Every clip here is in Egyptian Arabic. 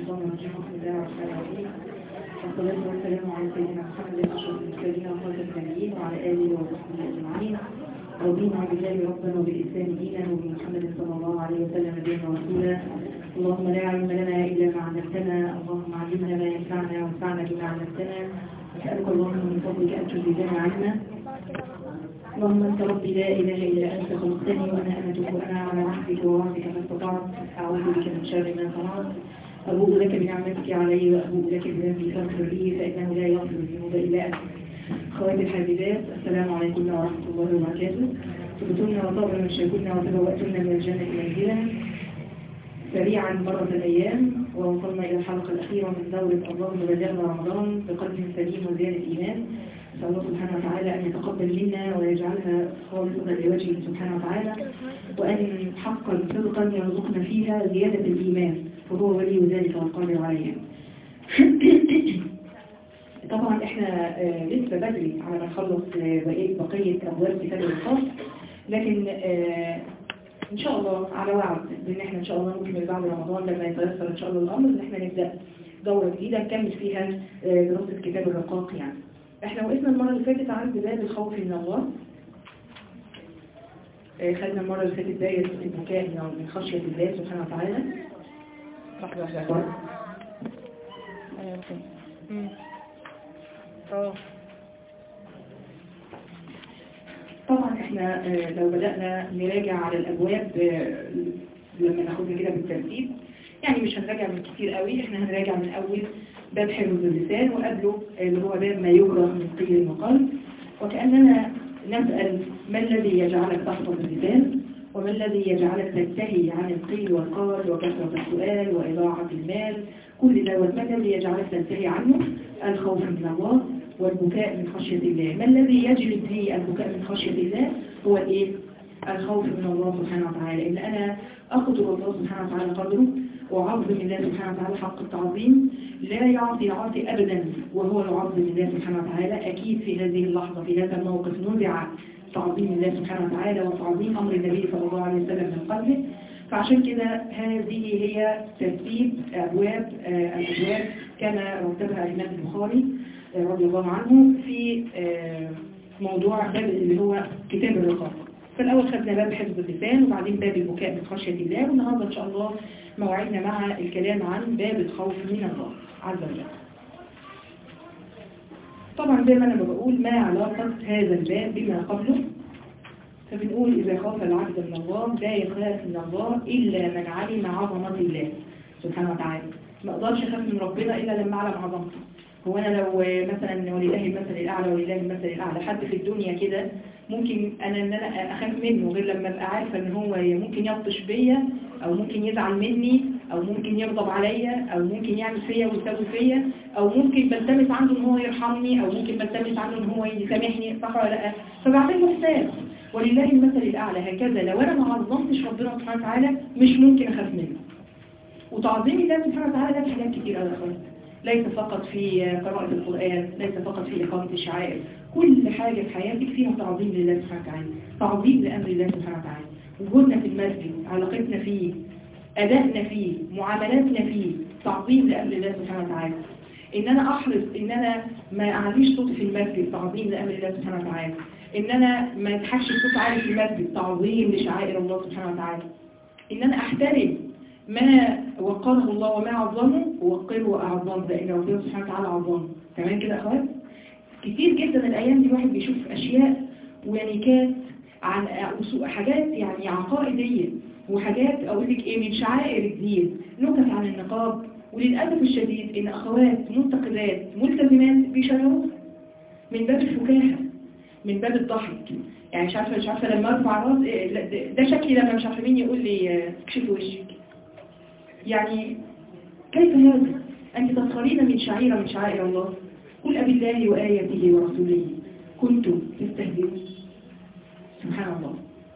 الشيطان الرجيم بسم الله الرحمن الرحيم والصلاة والسلام على سيدنا محمد أشرف المرسلين وخاتم النبيين وعلى آله وصحبه أجمعين رضينا بالله ربنا وبالإسلام دينا وبمحمد صلى الله عليه وسلم نبينا ورسولا اللهم لا علم لنا إلا ما علمتنا اللهم علمنا ما ينفعنا وانفعنا بما علمتنا أسألك اللهم من فضلك أن تزيدنا علما اللهم انت ربي لا اله الا انت خلقتني وانا امتك وانا على عهدك ووعدك ما استطعت اعوذ بك من شر ما صنعت ابوء لك بنعمتك علي وابوء لك بذنبي فاغفر لي فانه لا يغفر الذنوب الا انت خواتي الحبيبات السلام عليكم ورحمه الله وبركاته تبتن وطابن مشاكلن وتبوأتن من الجنه منزلا سريعا مرت الايام ووصلنا الى الحلقه الاخيره من دوره اللهم بلغنا رمضان بقلب سليم وزياده ايمان نسأل الله سبحانه وتعالى أن يتقبل منا ويجعلها خالصة لوجهه سبحانه وتعالى وأن حقا صدقا يرزقنا فيها زيادة الإيمان فهو ولي ذلك والقادر عليه طبعا احنا آه لسه بدري على ما نخلص آه بقية بقية أبواب كتاب الخاص لكن آه ان شاء الله على وعد بان احنا ان شاء الله ممكن بعد رمضان لما يتيسر ان شاء الله الامر ان احنا نبدا دوره جديده نكمل فيها دراسه كتاب الرقاق يعني احنا وقفنا المرة اللي فاتت عند باب الخوف من الله اه خدنا المرة اللي فاتت داية البكاء من خشية الله سبحانه وتعالى واحدة واحدة اه طبعا احنا اه لو بدأنا نراجع على الأبواب اه لما ناخدها كده بالترتيب يعني مش هنراجع من كتير قوي احنا هنراجع من أول باب حفظ اللسان وقبله اللي هو باب ما يكره من قيل المقال وكأننا نسأل ما الذي يجعلك تحفظ اللسان وما الذي يجعلك تنتهي عن القيل والقال وكثرة السؤال وإضاعة المال كل دوت ما الذي يجعلك تنتهي عنه الخوف من الله والبكاء من خشية الله ما الذي يجلب لي البكاء من خشية الله هو الايه الخوف من الله سبحانه وتعالى إن أنا أقدر الله سبحانه وتعالى قدره وعظم الله سبحانه وتعالى حق التعظيم لا يعطي عاطي أبدا وهو يعظم الله سبحانه وتعالى أكيد في هذه اللحظة في هذا الموقف نزع تعظيم الله سبحانه وتعالى وتعظيم أمر النبي صلى الله عليه وسلم من قلبه فعشان كده هذه هي ترتيب أبواب آه الأبواب كما رتبها الإمام البخاري آه رضي الله عنه في آه موضوع باب اللي هو كتاب الرقاق فالأول خدنا باب حفظ اللسان وبعدين باب البكاء من خشية الله والنهارده إن شاء الله موعدنا مع الكلام عن باب الخوف من الله عز وجل طبعا زي ما أنا بقول ما علاقة هذا الباب بما قبله فبنقول إذا خاف العبد من الله لا يخاف من الله إلا من علم عظمة الله سبحانه وتعالى ما أقدرش أخاف من ربنا إلا لما أعلم عظمته هو أنا لو مثلا ولله المثل الأعلى ولله المثل الأعلى حد في الدنيا كده ممكن أنا إن أنا أخاف منه غير لما أبقى عارفة إن هو ممكن يبطش بيا أو ممكن يزعل مني أو ممكن يغضب عليا أو ممكن يعمل فيا ويسوي فيا أو ممكن بلتمس عنده إن هو يرحمني أو ممكن بلتمس عنده إن هو يسامحني صح ولا لا فبعمل له حساب ولله المثل الأعلى هكذا لو أنا ما عظمتش ربنا سبحانه وتعالى مش ممكن أخاف منه وتعظيم الله سبحانه وتعالى ده في حاجات كتير قوي خالص ليس فقط في قراءة القرآن ليس فقط في إقامة الشعائر كل حاجة في حياتك فيها تعظيم لله سبحانه وتعالى تعظيم لأمر الله سبحانه وتعالى وجودنا في المسجد علاقتنا فيه أدائنا فيه معاملاتنا فيه تعظيم لأمر الله سبحانه وتعالى إن أنا أحرص إن أنا ما أعليش صوتي في المسجد تعظيم لأمر الله سبحانه وتعالى إن أنا ما أتحش الصوت عالي في المسجد تعظيم لشعائر الله سبحانه وتعالى إن أنا أحترم ما وقره الله وما عظمه وقره وأعظمه لأن ربنا سبحانه وتعالى عظمه تمام كده أخوات كتير جدا الأيام دي الواحد بيشوف أشياء ونكات عن حاجات يعني عقائدية وحاجات أقول لك إيه من شعائر الدين نكت عن النقاب وللأسف الشديد إن أخوات منتقدات ملتزمات بيشيروها من باب الفكاهة من باب الضحك يعني مش عارفة مش عارفة لما ارفع راس ده شكلي لما مش عارفة مين يقول لي اكشفي وشك يعني كيف هذا أنت تسخرين من شعيرة من شعائر الله قل أبي الله وآياته ورسوله كنتم تستهزئون سبحان الله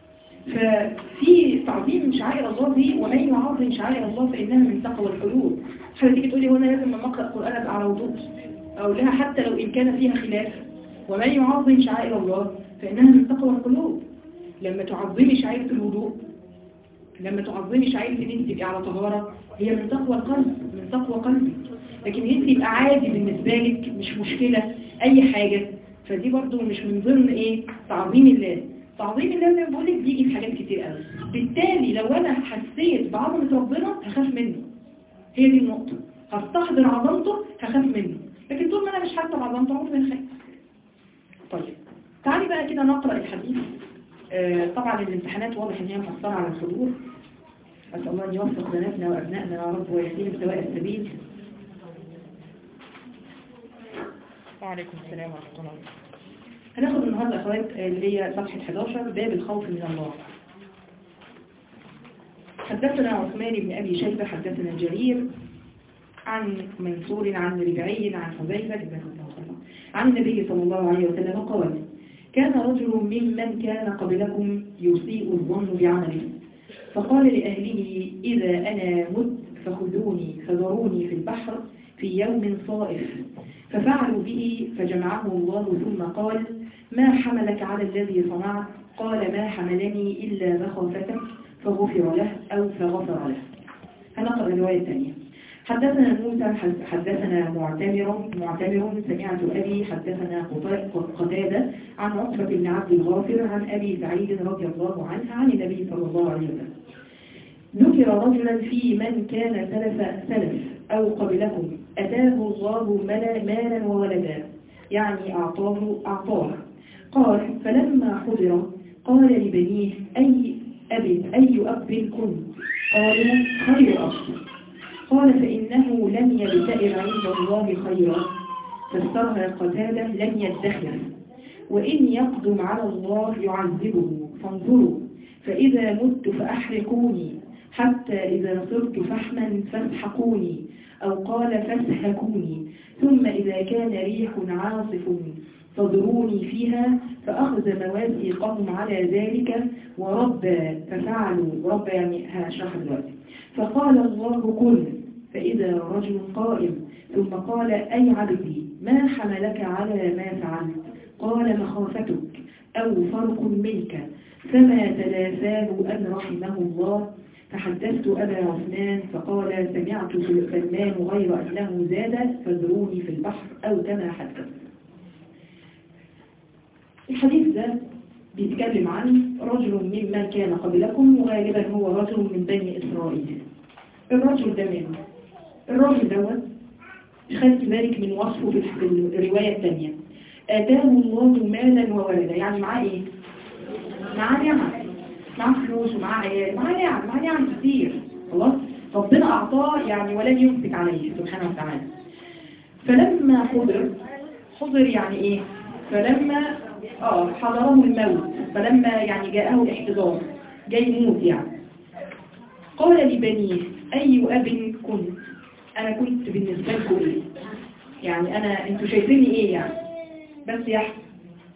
ففي تعظيم شعائر الله دي ومن يعظم شعائر الله فإنها من تقوى القلوب حتى تيجي تقولي هو انا لازم لما اقرا قران ابقى على وضوء او لها حتى لو ان كان فيها خلاف ومن يعظم شعائر الله فإنها من تقوى القلوب لما تعظمي شعيرة الوضوء لما تعظمي شعيرة ان انت تبقي على طهارة هي من تقوى القلب من تقوى قلبك لكن انت يبقى عادي بالنسبة لك مش مشكلة اي حاجة فدي برضو مش من ضمن ايه تعظيم الله تعظيم الله زي ما بقول لك بيجي في حاجات كتير قوي بالتالي لو انا حسيت بعظمة ربنا هخاف منه هي دي النقطة هستحضر عظمته هخاف منه لكن طول ما انا مش حاسه بعظمته عمري ما هخاف طيب تعالي بقى كده نقرأ الحديث آه طبعا الامتحانات واضح ان هي مؤثرة على الحضور أسأل الله أن يوفق بناتنا وأبنائنا يا رب ويهديهم سواء السبيل وعليكم السلام ورحمة الله هناخد النهاردة أخوات اللي هي صفحة 11 باب الخوف من الله حدثنا عثمان بن أبي شيبة حدثنا جرير عن منصور عن ربعي عن حذيفة بن عن النبي صلى الله عليه وسلم قال كان رجل ممن كان قبلكم يسيء الظن بعمله فقال لأهله إذا أنا مت فخذوني فذروني في البحر في يوم صائف ففعلوا به فجمعه الله ثم قال ما حملك على الذي صنعت قال ما حملني إلا مخافتك فغفر له أو فغفر له هنقرأ الرواية الثانية حدثنا موسى حدثنا معتمر معتمر سمعت أبي حدثنا قتادة عن عقبة بن عبد الغافر عن أبي سعيد رضي الله عنه عن النبي صلى الله عليه وسلم ذكر رجلا في من كان سلف سلف أو قبلكم أتاه الله ملا مالا وولدا يعني أعطاه أعطاه قال فلما حضر قال لبنيه أي أب أي أب كنت قالوا خير أب قال فإنه لم يبتئر عند الله خيرا فاسترها قتادة لن يدخر وإن يقدم على الله يعذبه فانظروا فإذا مت فأحرقوني حتى إذا صرت فحما فاسحقوني أو قال فاسهكوني ثم إذا كان ريح عاصف فضروني فيها فأخذ مواثيقهم على ذلك وربى ففعلوا ربى يعني هشرح دلوقتي فقال الله كن فإذا رجل قائم ثم قال أي عبدي ما حملك على ما فعلت قال مخافتك أو فرق منك فما تلافاه أن رحمه الله فحدثت أبا عثمان فقال سمعت سلمان غير أنه زاد فذروني في البحر أو كما حدث الحديث ده بيتكلم عن رجل ممن كان قبلكم وغالبا هو رجل من بني إسرائيل الرجل ده منه الرجل دوت خدت بالك من وصفه في الرواية الثانية آتاه الله مالا وولدا يعني معاه ايه؟ معاه نعم معاه فلوس ومعاه عيال معاه نعم معاه نعم كتير خلاص ربنا أعطاه يعني ولم يمسك عليه سبحانه وتعالى فلما حضر حضر يعني ايه؟ فلما اه حضره الموت فلما يعني جاءه الاحتضار جاي يموت يعني قال لبنيه أي أب كنت أنا كنت بالنسبة لكم إيه يعني أنا أنتوا شايفيني إيه يعني بس يا أحسن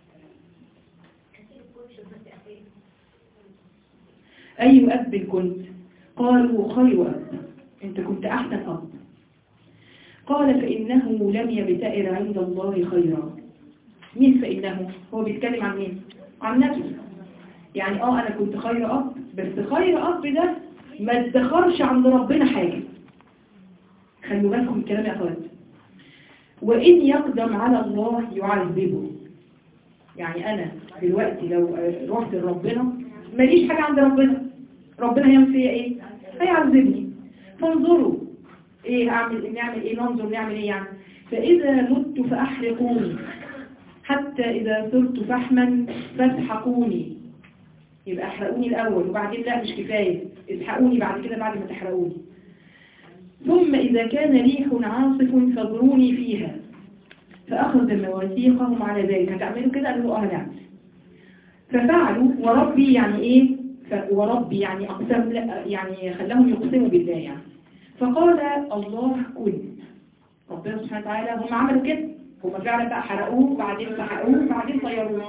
أي أب كنت قالوا خير أب أنت كنت أحسن أب قال فإنه لم يبتئر عند الله خيرا مين فإنه هو بيتكلم عن مين عن نفسه يعني اه انا كنت خير اب بس خير اب ده ما ادخرش عند ربنا حاجة خلوا بالكم الكلام يا اخوات وان يقدم على الله يعذبه يعني انا دلوقتي لو رحت لربنا ماليش حاجة عند ربنا ربنا هيعمل فيا ايه هيعذبني فانظروا ايه اعمل نعمل ايه ننظر نعمل ايه يعني فاذا مت فاحرقوني حتى إذا صرت فحما فاسحقوني يبقى احرقوني الأول وبعدين لا مش كفاية اسحقوني بعد كده بعد ما تحرقوني ثم إذا كان ريح عاصف فضروني فيها فأخذ مواثيقهم على ذلك هتعملوا كده قالوا اه نعم ففعلوا وربي يعني ايه وربي يعني أقسم يعني خلاهم يقسموا بالله يعني فقال الله كن ربنا سبحانه وتعالى هم عملوا كده هم فعلا بقى حرقوه بعدين سحقوه بعدين طيروه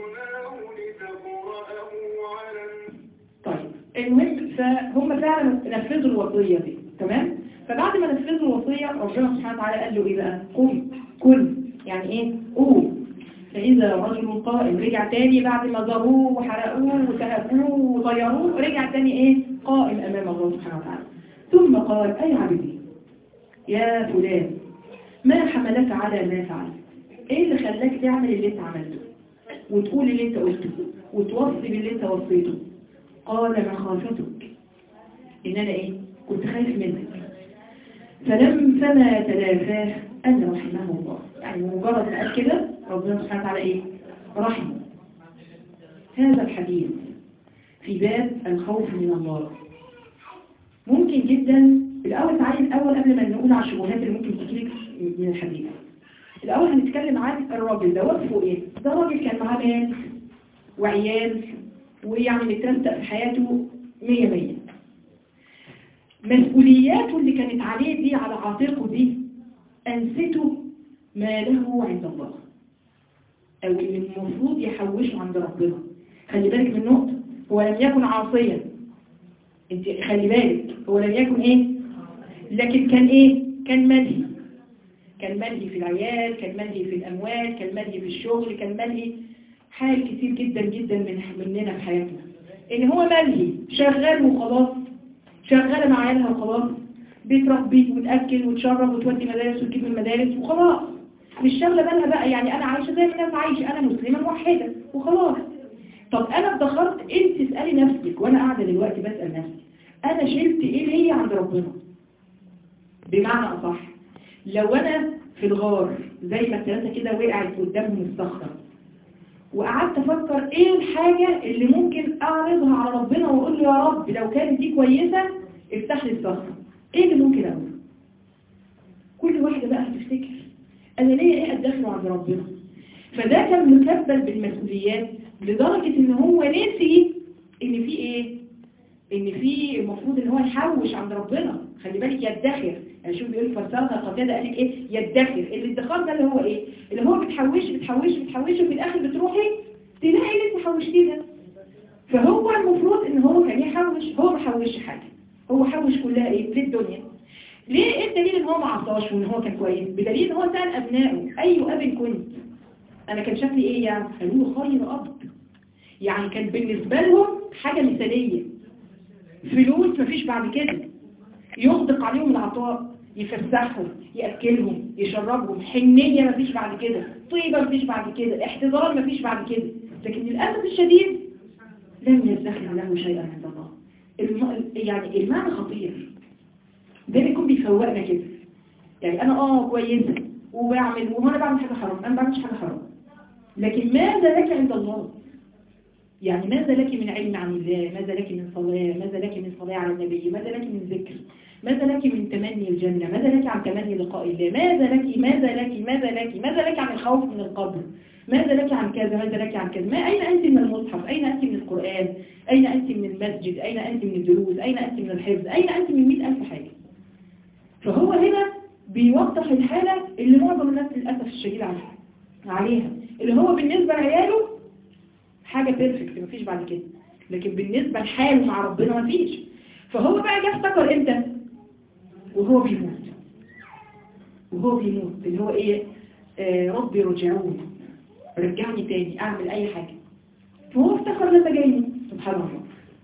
طيب المهم فهم فعلا نفذوا الوصية دي تمام فبعد ما نفذوا الوصية ربنا سبحانه وتعالى قال له ايه بقى قم كل يعني ايه قوم فإذا رجل قائم رجع تاني بعد ما ضروه وحرقوه وسهقوه وطيروه رجع تاني ايه قائم أمام الله سبحانه وتعالى ثم قال أي عبدي يا فلان ما حملك على ما فعلت ايه اللي خلاك تعمل اللي انت عملته وتقول اللي انت قلته وتوصي باللي انت وصيته قال مخافتك ان انا ايه كنت خايف منك فلم فما تلافاه ان رحمه الله يعني مجرد ما قال كده ربنا سبحانه وتعالى ايه رحمه هذا الحديث في باب الخوف من الله ممكن جدا الأول تعالي الأول قبل ما نقول على الشبهات اللي ممكن تجيلك من الحديث الأول هنتكلم عن الراجل ده وصفه إيه؟ ده راجل كان معاه مال وعيال ويعني مترستق في حياته مية مية مسؤولياته اللي كانت عليه دي على عاتقه دي أنسته ما له عند الله أو اللي المفروض يحوشه عند ربنا خلي بالك من نقطة هو لم يكن عاصيا انت خلي بالك هو لم يكن ايه لكن كان ايه كان ملهي كان ملهي في العيال كان ملهي في الاموال كان ملهي في الشغل كان ملهي حال كتير جدا جدا من مننا في حياتنا ان هو ملهي شغال وخلاص شغالة مع عيالها وخلاص بتربي وتأكل وتشرب وتودي مدارس وتجيب من المدارس وخلاص مش شغلة بالها بقى يعني انا عايشة زي ما الناس عايشة انا مسلمة موحدة وخلاص طب انا ادخرت انت اسألي نفسك وانا قاعدة دلوقتي بسأل نفسي انا شلت ايه ليا عند ربنا بمعنى اصح لو انا في الغار زي ما الثلاثة كده وقعت قدامهم الصخرة وقعدت افكر ايه الحاجة اللي ممكن اعرضها على ربنا واقول له يا رب لو كانت دي كويسة افتح لي الصخرة ايه اللي ممكن اقوله كل واحدة بقى هتفتكر انا ليا ايه ادخله عند ربنا فده كان مكبل بالمسؤوليات لدرجة ان هو نسي ان في ايه ان في المفروض ان هو يحوش عند ربنا خلي بالك يدخر يعني شوف بيقول فسرها قتاده قال لك ايه يدخر الادخار ده اللي هو ايه اللي هو بتحوشي بتحوشي بتحوشي وفي الاخر بتروحي تلاقي اللي انت حوشتيه ده فهو المفروض ان هو كان يحوش هو ما حوش حاجه هو حوش كلها ايه للدنيا ليه ايه الدليل ان هو ما عصاش وان هو كان كويس بدليل ان هو سال ابنائه اي اب كنت انا كان شكلي ايه يعني قالوا له خير اب يعني كان بالنسبه لهم حاجه مثاليه فلوس مفيش بعد كده يغدق عليهم العطاء يفسحهم يأكلهم يشربهم حنية مفيش بعد كده طيبة مفيش بعد كده احتضار مفيش بعد كده لكن للأسف الشديد لم يزدخل له شيئا عند الله الم... يعني المعنى خطير ده بيكون بيفوقنا كده يعني أنا آه كويسة وبعمل وهو أنا بعمل حاجة حرام أنا بعملش حاجة حرام لكن ماذا لك عند الله يعني ماذا لك من علم عن الله ماذا لك من صلاة ماذا لك من صلاة على النبي ماذا لك من ذكر ماذا لك من تمني الجنة ماذا لك عن تمني لقاء الله ماذا لك ماذا لك ماذا لك ماذا لك عن الخوف من القبر ماذا لك عن كذا ماذا لك عن كذا ما أين أنت من المصحف أين أنت من القرآن أين أنت من المسجد أين أنت من الدروس أين أنت من الحفظ أين أنت من مئة ألف حاجة فهو هنا بيوضح الحالة اللي معظم الناس للأسف الشديد عليها اللي هو بالنسبة لعياله حاجة بيرفكت مفيش بعد كده لكن بالنسبة لحاله مع ربنا مفيش فهو بقى جه افتكر امتى وهو بيموت وهو بيموت اللي هو ايه آه ربي رجعوني رجعني تاني اعمل اي حاجة فهو افتكر لما جاي يموت سبحان الله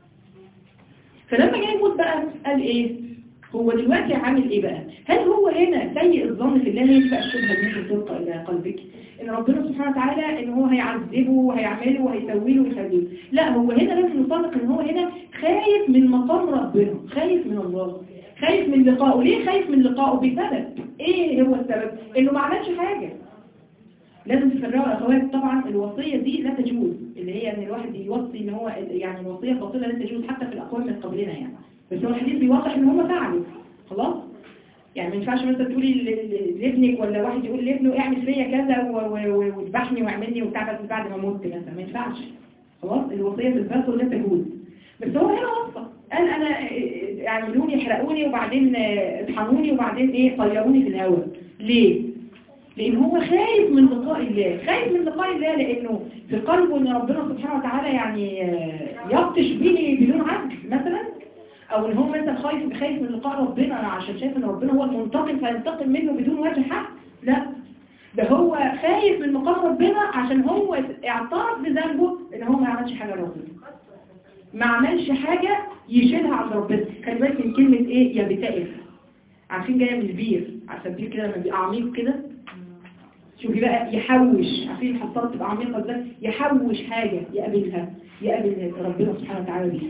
فلما جاي يموت بقى قال ايه هو دلوقتي عامل ايه بقى هل هو هنا سيء الظن في الله يدفع الشبهة دي تلقى الى قلبك ان ربنا سبحانه وتعالى ان هو هيعذبه وهيعمله وهيسويه ويخليه لا هو هنا لازم نطلق ان هو هنا خايف من مقام ربنا خايف من الله خايف من لقائه ليه خايف من لقائه بسبب ايه هو السبب انه ما عملش حاجة لازم تفرقوا يا اخوات طبعا الوصية دي لا تجوز اللي هي ان الواحد يوصي ان هو يعني الوصية الباطلة لا تجوز حتى في الاقوام من قبلنا يعني بس هو الحديث بيوضح ان هم فعلوا خلاص يعني ما ينفعش مثلا تقولي لابنك ولا واحد يقول لابنه اعمل فيا كذا واذبحني واعملني وبتاع بس بعد ما مت مثلا ما ينفعش خلاص الوصيه في الباطل لا تجوز بس هو هنا وصى قال انا اعملوني يحرقوني وبعدين اطحنوني وبعدين ايه طيروني في الهواء ليه لان هو خايف من لقاء الله خايف من لقاء الله لانه في قلبه ان ربنا سبحانه وتعالى يعني يبطش به بدون عدل مثلا او ان هو مثلا خايف خايف من لقاء ربنا عشان شايف ان ربنا هو المنتقم فينتقم منه بدون وجه حق لا ده هو خايف من مقام ربنا عشان هو اعترف بذنبه ان هو ما عملش حاجه لربنا ما عملش حاجه يشيلها عند ربنا خلي بالك من كلمه ايه يبتئر عارفين جايه من البير عارفه البير كده لما بيبقى عميق كده شوفي بقى يحوش عارفين الحصارة تبقى عميقة ازاي يحوش حاجة يقابلها يقابل ربنا سبحانه وتعالى بيها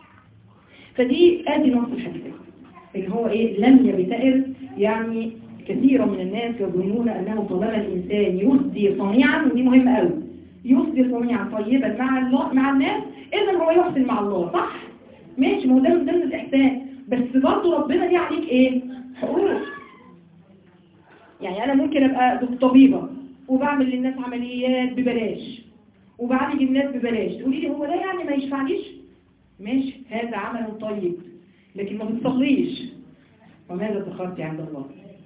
فدي ادي نص الحديث ان هو ايه لم يبتئر يعني كثيرا من الناس يظنون انه طالما الانسان يسدي صنيعا ودي مهمة قوي يسدي صنيعا طيبا مع الله مع الناس اذا هو يحسن مع الله صح ماشي ما هو ده من ضمن الاحسان بس برضه ربنا ليه عليك ايه حقوق يعني انا ممكن ابقى طبيبة وبعمل للناس عمليات ببلاش وبعالج الناس ببلاش تقولي لي هو ده يعني ما يشفعنيش ماشي هذا عمل طيب لكن ما بتصليش وماذا ذكرت عند الله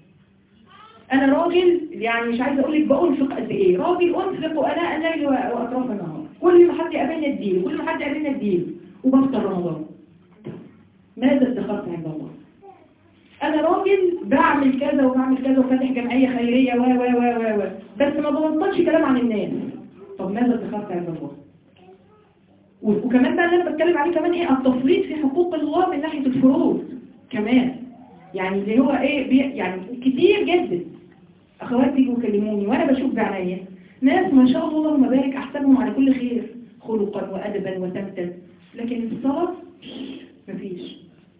انا راجل يعني مش عايزه اقول لك بانفق قد ايه راجل انفق اناء الليل واطراف النهار كل ما حد يقابلني اديله كل ما حد يقابلني اديله وبفطر رمضان ماذا ادخرت عند الله انا راجل بعمل كذا وبعمل كذا وفاتح جمعيه خيريه و و و و و بس ما بوصلش كلام عن الناس طب ماذا ادخرت عند الله وكمان بقى اللي انا بتكلم عليه كمان ايه التفريط في حقوق الله من ناحيه الفروض كمان يعني اللي هو ايه بي يعني كتير جدا اخوات بيجوا يكلموني وانا بشوف بعينيا ناس ما شاء الله اللهم بارك احسنهم على كل خير خلقا وادبا وسمتا لكن الصلاه مفيش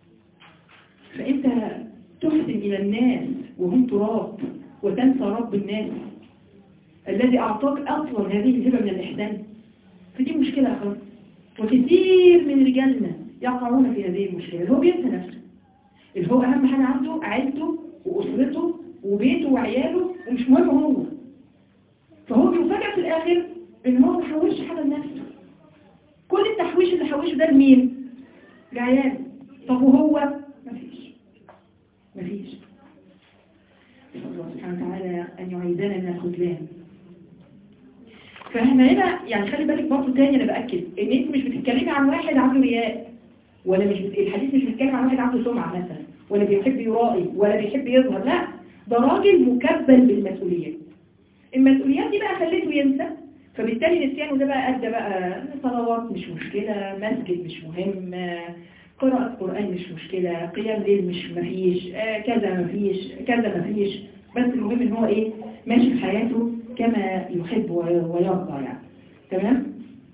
فانت تحسن الى الناس وهم تراب وتنسى رب الناس الذي اعطاك اصلا هذه الهبه من الاحسان فدي مشكله يا اخوات وكثير من رجالنا يقعون في هذه المشكله اللي هو بينسى نفسه اللي هو اهم حاجه عنده عيلته واسرته وبيته وعياله ومش مهم هو فهو بيفاجئ في الاخر ان هو ما حوش حاجه لنفسه كل التحويش اللي حوشه ده لمين لعياله طب وهو مفيش مفيش الله سبحانه وتعالى ان يعيدنا من الخذلان فاحنا هنا يعني خلي بالك برضه تاني انا باكد ان انت مش بتتكلمي عن واحد عنده رياء ولا مش بت... الحديث مش بيتكلم عن واحد عنده سمعه مثلا ولا بيحب يرائي ولا بيحب يظهر لا ده راجل مكبل بالمسؤوليات المسؤوليات دي بقى خليته ينسى فبالتالي نسيانه ده بقى ادى بقى صلوات مش مشكله مسجد مش مهم قراءة قرآن مش مشكلة قيام ليل مش مفيش آه كذا مفيش كذا مفيش بس المهم ان هو ايه ماشي في حياته كما يحب ويرضى يعني تمام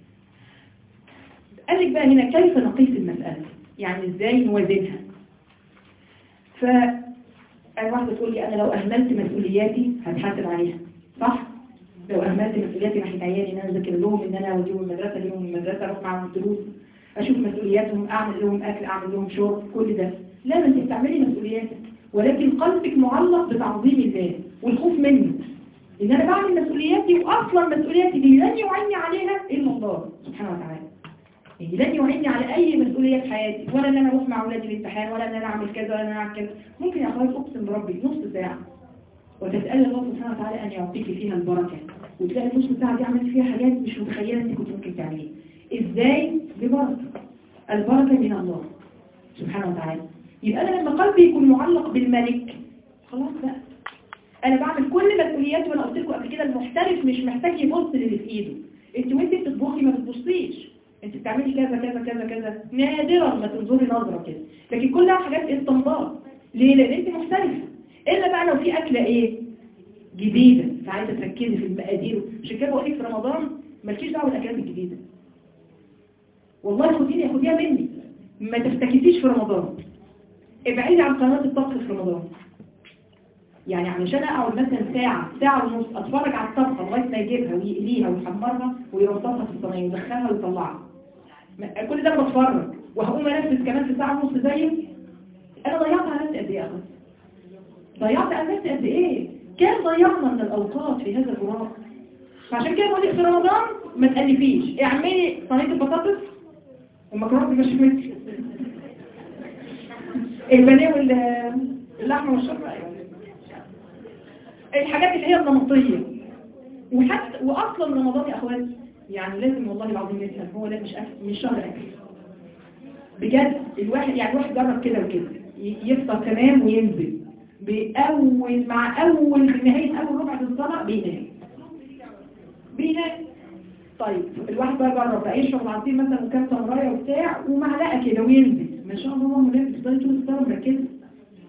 قال لك بقى هنا كيف نقيس المسألة يعني ازاي نوازنها ف واحدة تقول لي انا لو اهملت مسؤولياتي هتحاسب عليها صح لو اهملت مسؤولياتي ناحية عيالي ان انا اذاكر لهم ان انا اوديهم المدرسة ليهم المدرسة اروح معاهم الدروس اشوف مسؤولياتهم اعمل لهم اكل اعمل لهم شرب كل ده لا ما انت بتعملي مسؤولياتك ولكن قلبك معلق بتعظيم الله والخوف منه ان انا بعمل مسؤولياتي واصلا مسؤولياتي دي لن يعيني عليها الا الله سبحانه وتعالى يعني لن يعيني على اي مسؤوليه في حياتي ولا ان انا اروح مع اولادي الامتحان ولا ان انا اعمل كذا ولا ان انا اعمل كذا ممكن يا اخويا اقسم بربي نص ساعه وتسال الله سبحانه وتعالى ان يعطيك فيها البركه وتلاقي النص ساعه دي عملت فيها حاجات مش متخيله انت كنت ممكن تعمليها ازاي ببركه البركه من الله سبحانه وتعالى يبقى انا لما قلبي يكون معلق بالملك خلاص بقى انا بعمل كل مسؤولياتي وانا قلت لكم قبل كده المحترف مش محتاج يبص للي في ايده انت وانت بتطبخي ما بتبصيش انت بتعملي كذا كذا كذا كذا نادرا ما تنظري نظره كده لكن كلها حاجات استنباط ليه لان انت محترفه الا بقى لو في اكله ايه جديده فعايزه تركزي في المقادير عشان كده بقول لك في رمضان مالكيش دعوه بالاكلات الجديده والله خديني خديها مني ما تفتكسيش في رمضان ابعدي عن قناه الطبخ في رمضان يعني علشان اقعد مثلا ساعة ساعة ونص اتفرج على الطبخة لغاية ما يجيبها ويقليها ويحمرها ويرصصها في الصينية ويدخلها ويطلعها كل ده بتفرج وهقوم انفذ كمان في ساعة ونص زيه انا ضيعت على نفسي قد ايه يا اخوان ضيعت على نفسي قد ايه كان ضيعنا من الاوقات في هذا الفراغ فعشان كده بقول لك في رمضان ما تألفيش اعملي صينية البطاطس والمكرونة بالبشاميل البانيه واللحمة والشوربة الحاجات اللي هي النمطية وحتى واصلا رمضان يا اخواتي يعني لازم والله العظيم يفهم هو ده مش أكل مش شهر اكل بجد الواحد يعني واحد جرب كده وكده يفطر تمام وينزل بأول مع أول في نهاية أول ربع الصلاة بينام بينام طيب الواحد بقى جرب بقى يشرب العصير مثلا وكام تمرايه وبتاع ومعلقه كده وينزل ما شاء الله هو لابس طول الصلاه مركزه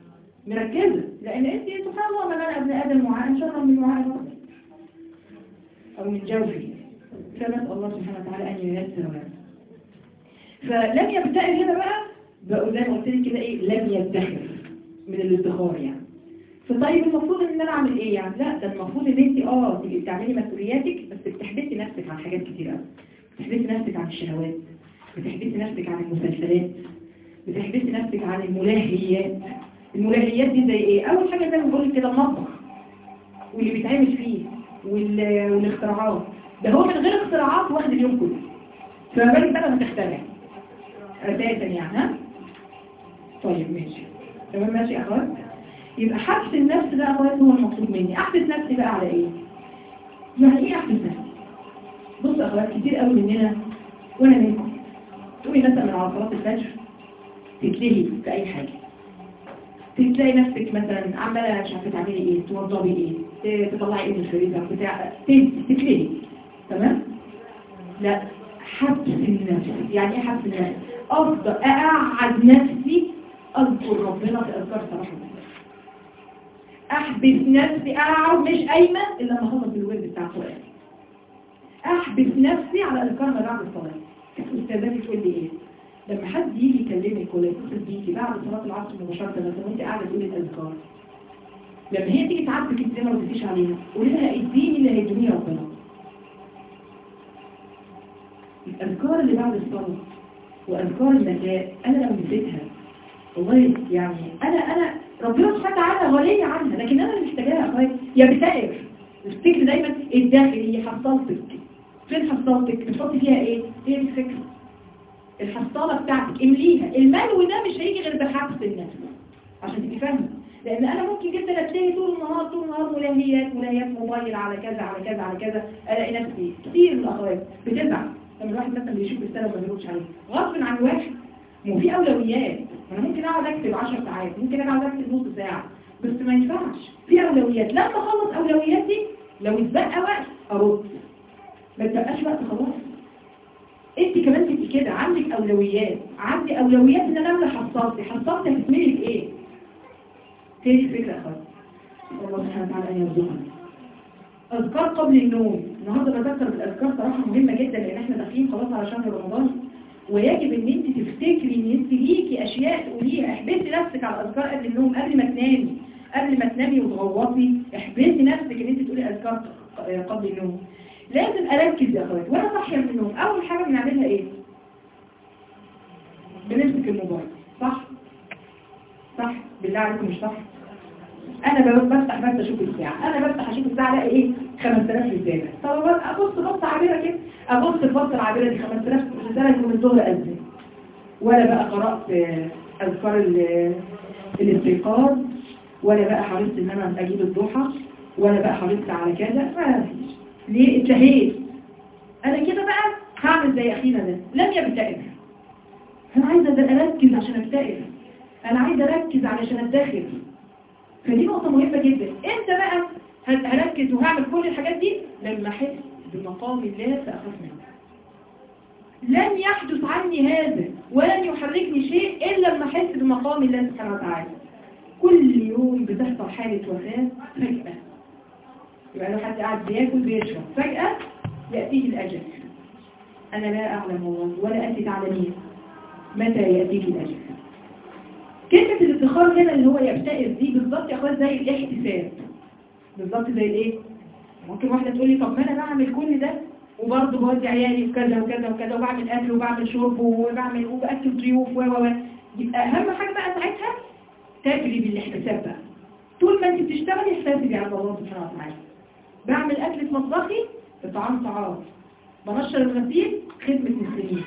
مركزة لأن أنت سبحان الله من أنا ابن آدم وعاء شرا من وعاء ربي أو من جوفي فنسأل الله سبحانه وتعالى أن ييسر لنا فلم يبتئل هنا بقى بقى زي ما قلت لك كده إيه لم يدخر من الادخار يعني فطيب المفروض ان انا اعمل ايه يعني لا ده المفروض ان انت اه تبقي بتعملي مسؤولياتك بس بتحبسي نفسك عن حاجات كتير قوي بتحبسي نفسك عن الشهوات بتحبسي نفسك عن المسلسلات بتحبسي نفسك عن الملاهيات الملاهيات دي زي ايه اول حاجه زي ما بقول كده المطبخ واللي بيتعمل فيه وال... والاختراعات ده هو من غير اختراعات واخد اليوم كله فما بالك بقى لما تخترع اساسا يعني ها طيب ماشي تمام ماشي يا اخوات يبقى حبس النفس ده اخوات هو المطلوب مني احبس نفسي بقى على ايه يعني ايه احبس نفسي بص يا اخوات كتير قوي مننا وانا منكم تقومي مثلا من على صلاه الفجر تتلهي في اي حاجه تلاقي نفسك مثلا عماله مش عارفه تعملي ايه توضبي ايه تطلعي ايه من الفريزر بتاع تتلهي تمام لا حبس النفس يعني ايه حبس النفس افضل اقعد نفسي اذكر ربنا في اذكار صباح المساء احبس نفسي اقعد مش قايمه الا لما اخلص الورد بتاع القران احبس نفسي على اذكار ما بعد الصلاه استاذتي تقول لي ايه لما حد يجي يكلمك ولا يتصل بيكي بعد صلاه العصر مباشره مثلا وانت قاعده تقولي الاذكار لما هي تيجي تعاتبك انت ما ردتيش عليها قولي لها اديني اللي هيدوني ربنا الاذكار اللي بعد الصلاه واذكار المساء انا لو نسيتها والله يعني انا انا ربنا سبحانه وتعالى غني عنها لكن انا اللي محتاجاها يا اخويا يا بتائر افتكر دايما الداخلي حصلتك فين حصلتك بتحطي فيها ايه هي دي الفكره الحصاله بتاعتك امليها الملو ده مش هيجي غير بحبس النفس عشان تبقي فاهمه لان انا ممكن جدا اتلاقي طول النهار طول النهار ملاهيات ملاهيات موبايل على كذا على كذا على كذا الاقي نفسي كتير من الاخوات بتزعل لما الواحد مثلا بيشوف رساله وما بيردش عليها غصب عن الواحد ما في اولويات انا ممكن اقعد اكتب 10 ساعات ممكن اقعد اكتب نص ساعه بس ما ينفعش في اولويات لما اخلص اولوياتي لو اتبقى وقت ارد ما تبقاش وقت خلاص انت كمان تبقي كده عندك اولويات عندي اولويات ان انا اعمل حصلتي حصلتي هتتملي بايه هي دي الفكره يا اخواتي الله سبحانه وتعالى ان يرزقنا اذكار قبل النوم النهارده بذكر بالاذكار صراحه مهمه جدا لان احنا داخلين خلاص على شهر رمضان ويجب ان انت تفتكري ان انت ليكي اشياء تقوليها احبسي نفسك على الاذكار قبل النوم قبل ما تنامي قبل ما تنامي وتغوطي احبسي نفسك ان انت تقولي اذكار قبل النوم لازم اركز يا اخواتي وانا صاحيه من النوم اول حاجه بنعملها ايه بنمسك الموبايل صح صح بالله عليكم مش صح انا بفتح بس اشوف الساعه انا بفتح اشوف الساعه الاقي ايه 5000 رساله طب ابص بص عابره كده ابص في بص العابره دي 5000 رساله يكون الظهر اذن ولا بقى قرات اذكار الاستيقاظ ولا بقى حرصت ان انا اجيب الضحى ولا بقى حرصت على كذا ما فيش ليه اتشهيت انا كده بقى هعمل زي اخينا ده لم يبتئر انا عايزه اركز عشان ابتئر انا عايزه اركز علشان اتدخل فدي نقطه مهمه جدا انت بقى هركز وهعمل كل الحاجات دي لما احس بمقام الله ساخاف منه لن يحدث عني هذا ولن يحركني شيء الا لما احس بمقام الله سبحانه وتعالى كل يوم بتحصل حاله وفاه فجاه يبقى لو حد قاعد بياكل بيشرب فجأة يأتيه الأجل أنا لا أعلم والله ولا أنت تعلمين متى يأتيك الأجل كلمة الادخار هنا اللي هو يبتئر دي بالظبط يا أخوان زي الاحتساب بالظبط زي الايه ممكن واحدة تقول لي طب ما أنا بعمل كل ده وبرضه بودي عيالي في كذا وكذا وكذا وبعمل أكل وبعمل شرب وبعمل وبأكل ضيوف و و يبقى أهم حاجة بقى ساعتها تجري بالاحتساب بقى طول ما أنت بتشتغلي احتسبي على الله سبحانه وتعالى بعمل أكل في مطبخي بطعام طعام بنشر الغسيل خدمة مسلمين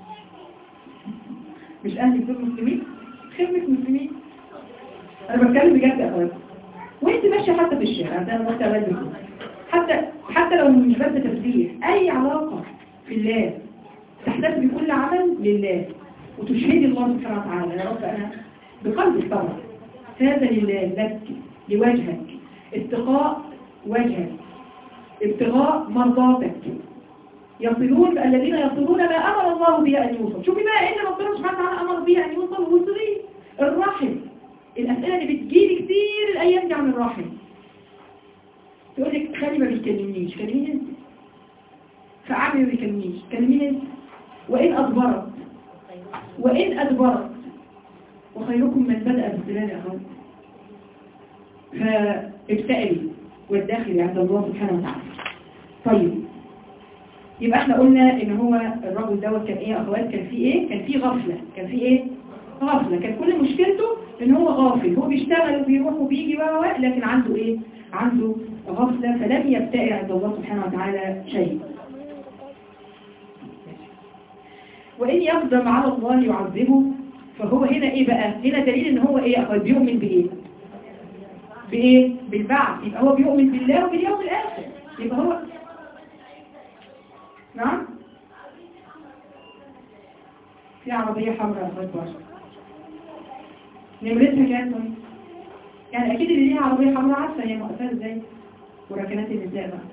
مش أهلي دول مسلمين خدمة مسلمين أنا بتكلم بجد يا أخواتي وانت ماشية حتى في الشارع ده أنا بختار بكم حتى حتى لو مش بس تفسير أي علاقة في الله تحتسبي كل عمل لله وتشهدي الله سبحانه وتعالى يا رب أنا بقلبك طبعا هذا لله لك لوجهك اتقاء وجهك ابتغاء مرضاتك يصلون الذين يصلون ما أمر الله به أن يوصل شوفي بقى إن ربنا سبحانه وتعالى أمر به أن يوصل وصلي الرحم الأسئلة اللي بتجيلي كتير الأيام دي عن الرحم تقول لك خالي ما بيكلمنيش كلميني انت فعمي ما بيكلمنيش كلميني انت وإن أدبرت وإن أدبرت وخيركم من بدأ بالسلام يا أخوات فابتئلي والداخل عند الله سبحانه وتعالى طيب يبقى احنا قلنا ان هو الرجل دوت كان ايه يا اخوات كان فيه ايه كان فيه غفلة كان فيه ايه غفلة كان كل مشكلته ان هو غافل هو بيشتغل وبيروح وبيجي و لكن عنده ايه عنده غفلة فلم يبتئل عند الله سبحانه وتعالى شيء وإن يقدم على الله يعذبه فهو هنا ايه بقى هنا دليل ان هو ايه يا اخوات بيؤمن بايه بايه بالبعث يبقى هو بيؤمن بالله وباليوم الاخر يبقى هو نعم في عربية حمراء يا اخوات باشا نمرتها كام طيب يعني اكيد اللي ليها عربية حمراء عارفة هي مؤثرة ازاي وركنات النساء بقى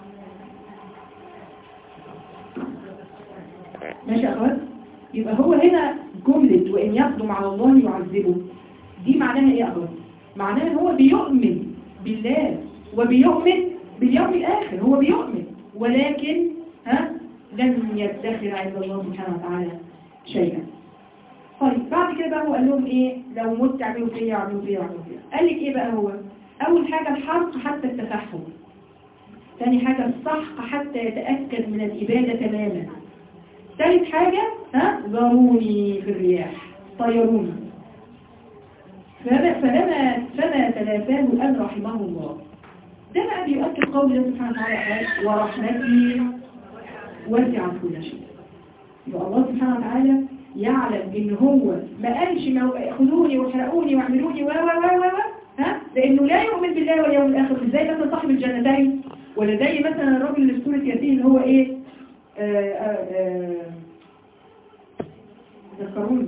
ماشي يا اخوات يبقى هو هنا جملة وإن يقدم على الله يعذبه دي معناها ايه يا اخوات معناها ان هو بيؤمن بالله وبيؤمن باليوم الآخر هو بيؤمن ولكن ها لم يدخر عند الله سبحانه وتعالى شيئا طيب بعد كده بقى هو قال لهم ايه لو مت اعملوا فيا اعملوا فيا اعملوا فيا قال لك ايه بقى هو اول حاجة الحرق حتى التفحم ثاني حاجة الصحق حتى يتأكد من الإبادة تماما ثالث حاجة ها ذروني في الرياح طيروني فما فلما فما تلافاه أن رحمه الله ده بقى بيؤكد قول الله سبحانه وتعالى ورحمتي وسعت كل شيء يبقى الله سبحانه وتعالى يعلم ان هو ما قالش ما خذوني واحرقوني واعملوني و و و و ها لانه لا يؤمن بالله واليوم الاخر مش زي مثلا صاحب الجنتين ولا زي مثلا الراجل اللي في سوره ياسين اللي هو ايه آه آه آه ذكروني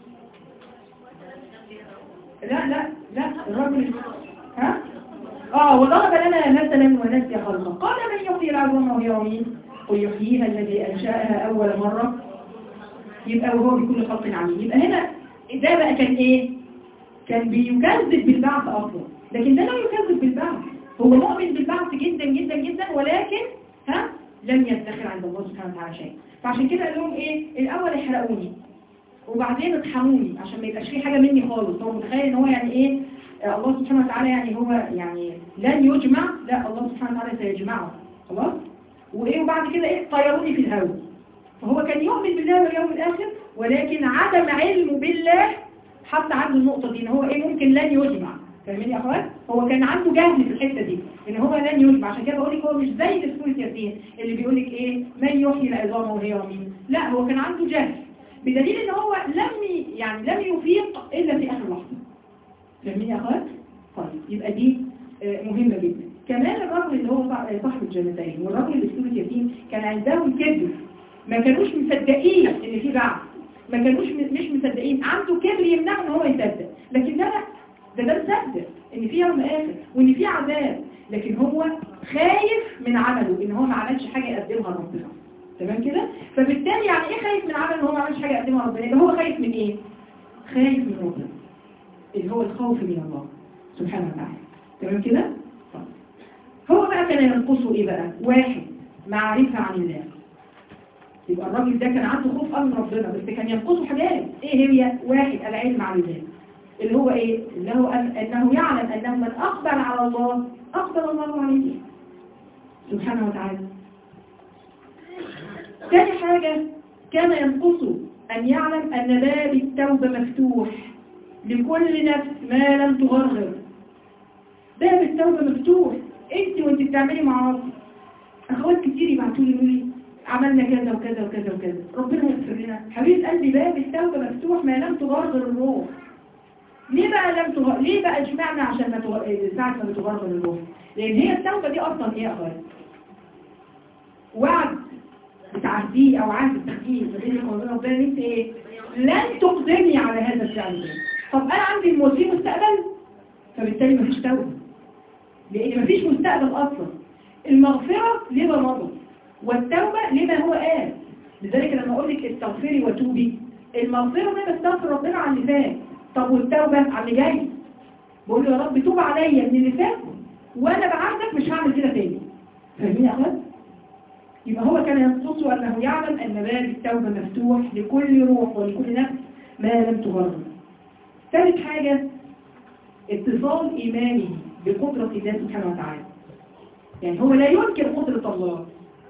لا لا لا الراجل ها اه وضرب لنا مثلا ونسي خلقه قال من يحيي العظام وهي رميم قل يحييها الذي انشاها اول مره يبقى وهو بكل خلق عليم يبقى هنا ده بقى كان ايه كان بيكذب بالبعث اصلا لكن ده لا يكذب بالبعث هو مؤمن بالبعث جدا جدا جدا ولكن ها لم يدخر عند الله سبحانه وتعالى شيء فعشان كده قال لهم ايه الاول احرقوني وبعدين اطحنوني عشان ما يبقاش فيه حاجة مني خالص هو متخيل ان هو يعني ايه آه الله سبحانه وتعالى يعني هو يعني لن يجمع لا الله سبحانه وتعالى سيجمعه خلاص وايه وبعد كده ايه طيروني في الهواء فهو كان يؤمن بالله واليوم الاخر ولكن عدم علمه بالله حتى عنده النقطة دي ان هو ايه ممكن لن يجمع فاهمين يا اخوات هو كان عنده جهل في الحتة دي ان هو لن يجمع عشان كده بقول لك هو مش زي في سورة ياسين اللي بيقول لك ايه من يحيي العظام وهي رميم لا هو كان عنده جهل بدليل ان هو لم يعني لم يفيق الا في اخر لحظه فاهمين يا اخوات طيب يبقى دي مهمه جدا كمان الرجل اللي هو صاحب الجنتين والرجل اللي في سوره ياسين كان عندهم كبر ما كانوش مصدقين ان في بعث ما كانوش مش مصدقين عنده كبر يمنعه ان هو يصدق لكن ده لا ده ده مصدق ان في يوم اخر وان في عذاب لكن هو خايف من عمله ان هو ما عملش حاجه يقدمها لربنا تمام كده فبالتالي يعني ايه خايف من عمل ان هو ما عملش حاجه يقدمها ربنا يبقى هو خايف من ايه خايف من ربنا اللي هو الخوف من الله سبحانه وتعالى تمام كده طيب. هو بقى كان ينقصه ايه بقى واحد معرفه عن الله يبقى الراجل ده كان عنده خوف من ربنا بس كان ينقصه حاجات ايه هي واحد العلم عن الله اللي هو ايه اللي هو انه يعلم انه من اقبل على الله اقبل الله عليه سبحانه وتعالى ثاني حاجة كان ينقصه أن يعلم أن باب التوبة مفتوح لكل نفس ما لم تغرغر باب التوبة مفتوح انت وانت بتعملي معاصي اخوات كتير يبعتوا لي يقولوا لي عملنا كذا وكذا وكذا وكذا ربنا يغفر لنا حبيبه قلبي باب التوبة مفتوح ما لم تغرغر الروح ليه بقى لم تغرغر ليه بقى اشمعنى عشان ما تغرغر ساعة ما بتغرغر الروح لان هي التوبة دي اصلا ايه يا اخوات وعد بتعديه او عهد التخفيف غير قانون ربنا انت ايه لن تقدمي على هذا الفعل ده طب انا عندي الموت في مستقبل فبالتالي مفيش توبه لان مفيش مستقبل اصلا المغفره لما مضى والتوبه لما هو قال لذلك لما اقول لك استغفري وتوبي المغفره ده بستغفر ربنا عن اللي فات طب والتوبه عن اللي جاي بقول له يا رب توب عليا من اللي فات وانا بعهدك مش هعمل كده تاني فاهمين يا اخوات يبقى هو كان ينقصه انه يعلم ان باب التوبه مفتوح لكل روح ولكل نفس ما لم تغرر ثالث حاجه اتصال ايمانه بقدره الله سبحانه وتعالى يعني هو لا ينكر قدره الله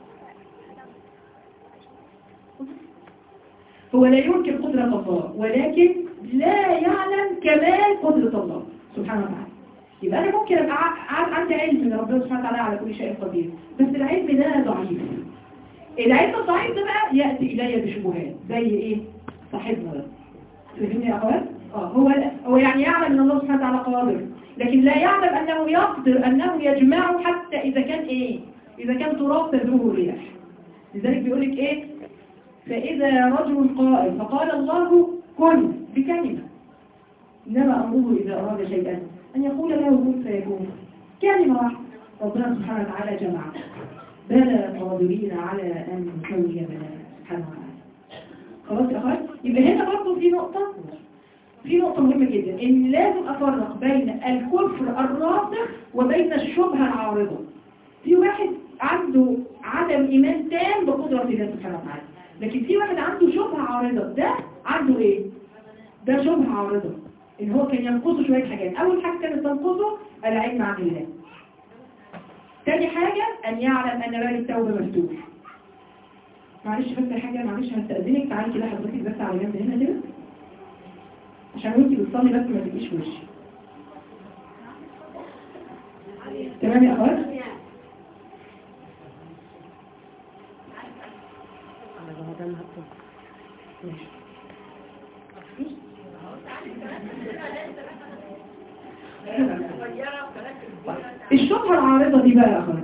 هو لا ينكر قدرة الله ولكن لا يعلم كمال قدرة الله سبحانه وتعالى يبقى أنا ممكن أبقى ع- عندي علم إن ربنا سبحانه وتعالى على كل شيء قدير بس العلم ده ضعيف العلم الضعيف ده بقى يأتي إلي بشبهات زي إيه؟ صاحبنا ده فهمني يا أخوات؟ آه هو هو يعني يعلم أن الله سبحانه وتعالى قادر لكن لا يعلم أنه يقدر أنه يجمعه حتى إذا كان إيه؟ إذا كان تراب تذوه الرياح لذلك بيقول لك إيه؟ فإذا رجل قائل فقال الله كن بكلمة إنما أمره إذا أراد شيئا أن يقول له كن فيكون كلمة واحدة ربنا سبحانه وتعالى جمع بلى قادرين على أن نسوي بنا سبحانه وتعالى خلاص يا أخوات يبقى هنا برضه في نقطة في نقطة مهمة جدا إن لازم أفرق بين الكفر الراسخ وبين الشبهة العارضة في واحد عنده عدم إيمان تام بقدرة الله سبحانه وتعالى لكن في واحد عنده شبهة عارضة ده عنده ايه؟ ده شبهة عارضة ان هو كان ينقصه شوية حاجات اول حاجة كانت تنقصه العلم عن الله تاني حاجة ان يعلم ان باب التوبة مفتوح معلش بس حاجة معلش هستأذنك تعالي كده حضرتك بس على جنب هنا كده عشان وانتي بتصلي بس ما تبقيش في وشي تمام يا اخوات؟ ماشي الشبهة العارضة دي بقى يا أخوان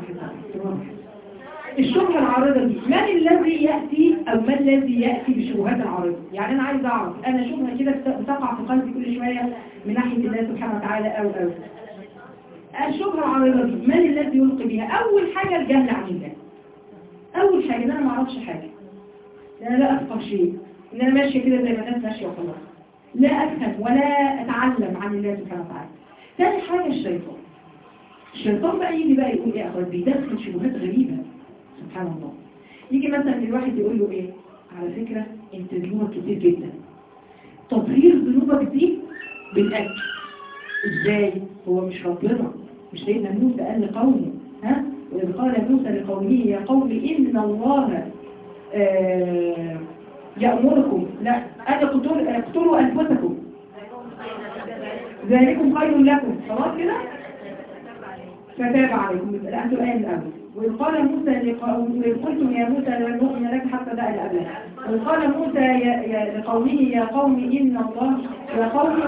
الشبهة العارضة دي من الذي يأتي أو من الذي يأتي بالشبهات العارضة يعني أنا عايز أعرف أنا شبهة كده بتقع في قلبي كل شوية من ناحية الله سبحانه وتعالى أو أو الشبهة العارضة دي من الذي يلقي بها أول حاجة الجهل عن الله أول حاجة إن أنا ما أعرفش حاجة إن أنا لا أفقه شيء إن أنا ماشية كده زي ما الناس ماشية وخلاص لا أفهم ولا أتعلم عن الله سبحانه وتعالى ثاني حاجة الشيطان الشيطان بقى يجي بقى يقول ايه يا اخوات بيدخل شبهات غريبة سبحان الله يجي مثلا الواحد يقول له ايه على فكرة انت ذنوبك كتير جدا تطهير ذنوبك دي بالاكل ازاي هو مش ربنا مش سيدنا موسى قال لقومه ها وإذ قال موسى لقومه يا قوم إن الله آه يأمركم لا أن اقتلوا اقتلوا أنفسكم ذلكم خير لكم خلاص كده فتاب عليكم لا أنتوا الآية الأول وإذ قال موسى لقومه وإذ قلتم يا موسى لن نؤمن لك حتى دع الأبد وإذ قال موسى يا يا لقومه يا قوم إن الله يا قوم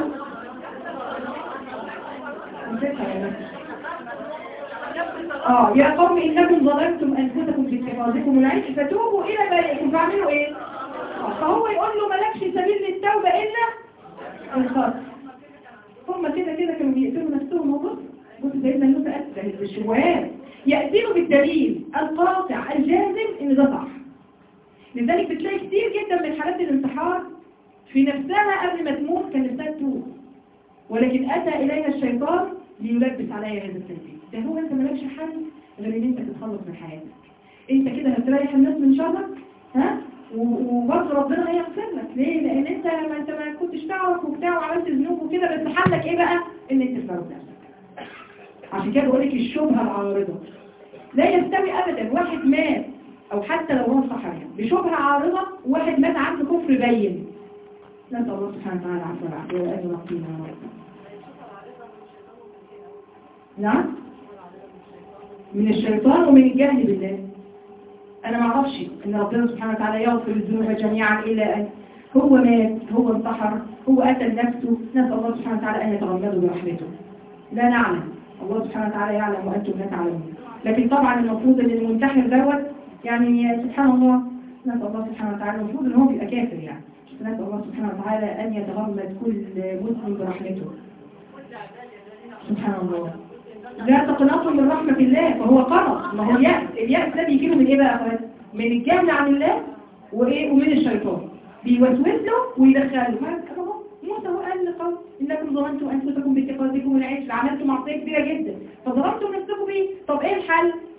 آه يا قوم إنكم ظلمتم أنفسكم باتخاذكم العيش فتوبوا إلى بارئكم فاعملوا إيه؟ آه، فهو يقول له مالكش سبيل للتوبة إلا الخاص هم كده كده كانوا بيقتلوا نفسهم وبص بص سيدنا موسى أسفل بالشبهات يأتينوا بالدليل القاطع الجازم إن ده صح لذلك بتلاقي كتير جدا من حالات الانتحار في نفسها قبل ما تموت كان نفسها تتوب ولكن أتى إليها الشيطان ليلبس عليها هذا التلبيس ده هو أنت مالكش حل غير إن أنت تتخلص من حياتك أنت كده هتريح الناس من شرك ها و- وبرضه ربنا هيغفر لك ليه؟ لأن أنت ما أنت ما كنتش تعرف وبتاع وعملت ذنوب وكده بس حلك إيه بقى؟ إن أنت تفرض نفسك عشان كده بقول لك الشبهة العارضة لا يستوي أبدا واحد مات أو حتى لو هو صحيح بشبهة عارضة وواحد مات عنده كفر بين نسأل الله سبحانه وتعالى العفو والعافية وأن يرقينا ورحمة نعم من الشيطان ومن الجهل بالله أنا ما أعرفش إن ربنا سبحانه وتعالى يغفر الذنوب جميعا إلى أن هو مات هو انتحر هو قتل نفسه نسأل الله سبحانه وتعالى أن يتغمده برحمته لا نعلم الله سبحانه وتعالى يعلم وأنتم لا تعلمون لكن طبعا المفروض ان المنتحر دوت يعني سبحان الله نسأل الله سبحانه وتعالى المفروض ان هو بيبقى كافر يعني نسأل الله سبحانه وتعالى أن يتغمد كل مسلم برحمته سبحان الله لا تقنطوا من رحمة الله فهو قنط ما هو اليأس اليأس ده بيجيله من ايه بقى يا اخوات من الجهل عن الله وايه ومن الشيطان بيوسوس له ويدخله ما اهو موسى هو قال لقوم انكم ظلمتم انفسكم باتخاذكم العجل عملتم معصيه كبيره جدا فظلمتم نفسكم بيه طب ايه الحل